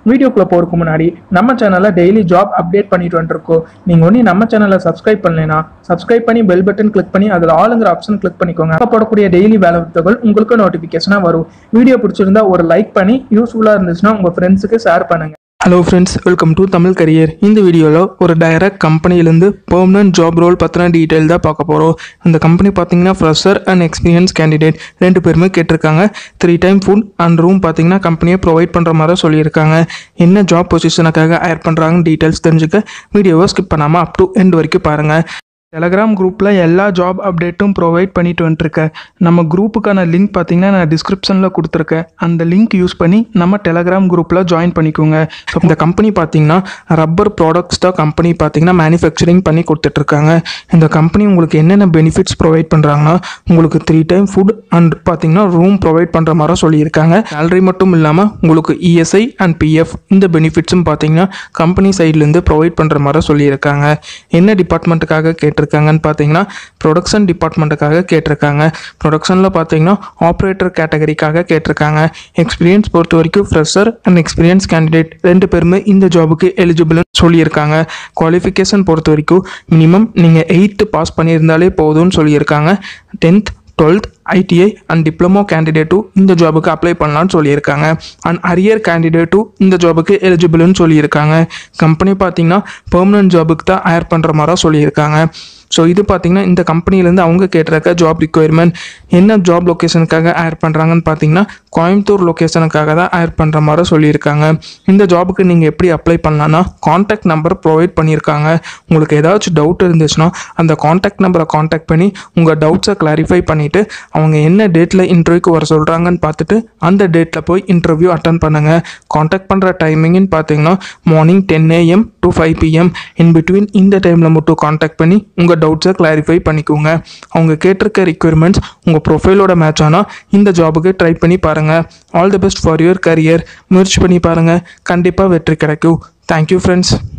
வீடியோக்குள்ள போறதுக்கு முன்னாடி நம்ம சேனல்ல டெய்லி ஜாப் அப்டேட் பண்ணிட்டு வந்துருக்கோம் நீங்க ஒன்றும் நம்ம சேனலை சப்ஸ்கிரைப் பண்ணலைன்னா சப்ஸ்கிரைப் பண்ணி பெல் பட்டன் கிளிக் பண்ணி அதில் ஆளுங்கிற ஆப்ஷன் கிளிக் பண்ணிக்கோங்க அப்போ போடக்கூடிய டெய்லி வேலை தகவல் உங்களுக்கு நோட்டிஃபிகேஷனாக வரும் வீடியோ பிடிச்சிருந்தா ஒரு லைக் பண்ணி யூஸ்ஃபுல்லாக இருந்துச்சுன்னா உங்க ஃப்ரெண்ட்ஸுக்கு ஷேர் பண்ணுங்க hello friends welcome to Tamil career இந்த வீடியோவில் ஒரு டைரக்ட் கம்பெனிலேருந்து பெர்மனன்ட் ஜாப் ரோல் பற்றின டீட்டெயில் தான் பார்க்க போகிறோம் இந்த கம்பெனி பார்த்தீங்கன்னா ஃப்ரெஷர் அண்ட் எக்ஸ்பீரியன்ஸ் கேண்டிடேட் ரெண்டு பேருமே கேட்டிருக்காங்க three time food and room பார்த்தீங்கன்னா கம்பெனியை ப்ரொவைட் பண்ணுற மாதிரி சொல்லியிருக்காங்க என்ன ஜாப் பொசிஷனுக்காக ஹயர் பண்ணுறாங்கன்னு டீட்டெயில்ஸ் தெரிஞ்சுக்க வீடியோவை ஸ்கிப் பண்ணாமல் அப் டு எண்ட் வரைக்கும் பாருங்கள் டெலகிராம் குரூப்பில் எல்லா ஜாப் அப்டேட்டும் ப்ரொவைட் பண்ணிட்டு வந்துட்டுருக்கேன் நம்ம குரூப்புக்கான லிங்க் பார்த்தீங்கன்னா நான் டிஸ்கிரிப்ஷனில் கொடுத்துருக்கேன் அந்த லிங்க் யூஸ் பண்ணி நம்ம டெலகிராம் குரூப்பில் ஜாயின் பண்ணிக்கோங்க So, இந்த கம்பெனி பார்த்தீங்கன்னா ரப்பர் ப்ராடக்ட்ஸ் தான் கம்பெனி பார்த்தீங்கன்னா மேனுஃபேக்சரிங் பண்ணி கொடுத்துட்ருக்காங்க இந்த கம்பெனி உங்களுக்கு என்னென்ன பெனிஃபிட்ஸ் ப்ரொவைட் பண்ணுறாங்கன்னா உங்களுக்கு த்ரீ டைம் ஃபுட் அண்ட் பார்த்தீங்கன்னா ரூம் ப்ரொவைட் பண்ணுற மாதிரி சொல்லியிருக்காங்க சேலரி மட்டும் இல்லாமல் உங்களுக்கு இஎஸ்ஐ அண்ட் பிஎஃப் இந்த பெனிஃபிட்ஸும் பார்த்தீங்கன்னா கம்பெனி சைட்லேருந்து ப்ரொவைட் பண்ணுற மாதிரி சொல்லியிருக்காங்க என்ன டிபார்ட்மெண்ட்டுக்காக கேட்டிருக்காங்கன்னு பார்த்தீங்கன்னா ப்ரொடக்ஷன் டிபார்ட்மெண்ட்டுக்காக கேட்டிருக்காங்க ப்ரொடக்ஷனில் பார்த்தீங்கன்னா ஆப்ரேட்டர் கேட்டகரிக்காக கேட்டிருக்காங்க எக்ஸ்பீரியன்ஸ் பொறுத்த வரைக்கும் ஃப்ரெஷர் அண்ட் எக்ஸ்பீரியன்ஸ் கேண்டிடேட் ரெண்டு பேருமே இந்த ஜாபுக்கு எலிஜிபிள்னு சொல்லியிருக்காங்க குவாலிஃபிகேஷன் பொறுத்த வரைக்கும் மினிமம் நீங்கள் எயித்து பாஸ் பண்ணியிருந்தாலே போதும்னு சொல்லியிருக்காங்க tenth twelfth ITI and diploma கேண்டிடேட்டும் இந்த ஜாபுக்கு அப்ளை பண்ணலாம்னு சொல்லியிருக்காங்க அண்ட் அரியர் கேண்டிடேட்டும் இந்த ஜாபுக்கு எலிஜிபிள்னு சொல்லியிருக்காங்க கம்பெனி பார்த்தீங்கன்னா பெர்மனன்ட் ஜாபுக்கு தான் ஹயர் பண்ணுற மாதிரி சொல்லியிருக்காங்க ஸோ இது பார்த்தீங்கன்னா இந்த கம்பெனிலேருந்து அவங்க கேட்டிருக்க ஜாப் ரிக்குயர்மெண்ட் என்ன ஜாப் லொக்கேஷனுக்காக ஹயர் பண்ணுறாங்கன்னு பார்த்தீங்கன்னா கோயம்புத்தூர் லொக்கேஷனுக்காக தான் ஹயர் பண்ணுற மாதிரி சொல்லியிருக்காங்க இந்த ஜாபுக்கு நீங்கள் எப்படி அப்ளை பண்ணலான்னா காண்டாக்ட் நம்பர் ப்ரொவைட் பண்ணியிருக்காங்க உங்களுக்கு ஏதாச்சும் டவுட் இருந்துச்சுன்னா அந்த காண்டாக்ட் நம்பரை காண்டாக்ட் பண்ணி உங்கள் டவுட்ஸை கிளாரிஃபை பண்ணிவிட்டு அவங்க என்ன டேட்டில் இன்டர்வியூக்கு வர சொல்கிறாங்கன்னு பார்த்துட்டு அந்த டேட்டில் போய் இன்டர்வியூ அட்டன் பண்ணுங்கள் காண்டாக்ட் பண்ணுற டைமிங்னு பார்த்தீங்கன்னா morning ten AM to five PM in between இந்த டைமில் மட்டும் காண்டாக்ட் பண்ணி உங்கள் டவுட்ஸை கிளாரிஃபை பண்ணிக்கோங்க அவங்க கேட்டிருக்க ரிக்யர்மெண்ட்ஸ் உங்கள் ப்ரொஃபைலோட மேட்ச் ஆனால் இந்த ஜாபுக்கு ட்ரை பண்ணி பாருங்கள் all the best for your career முயற்சி பண்ணி பாருங்கள் கண்டிப்பாக வெற்றி கிடைக்கும் தேங்க்யூ ஃப்ரெண்ட்ஸ்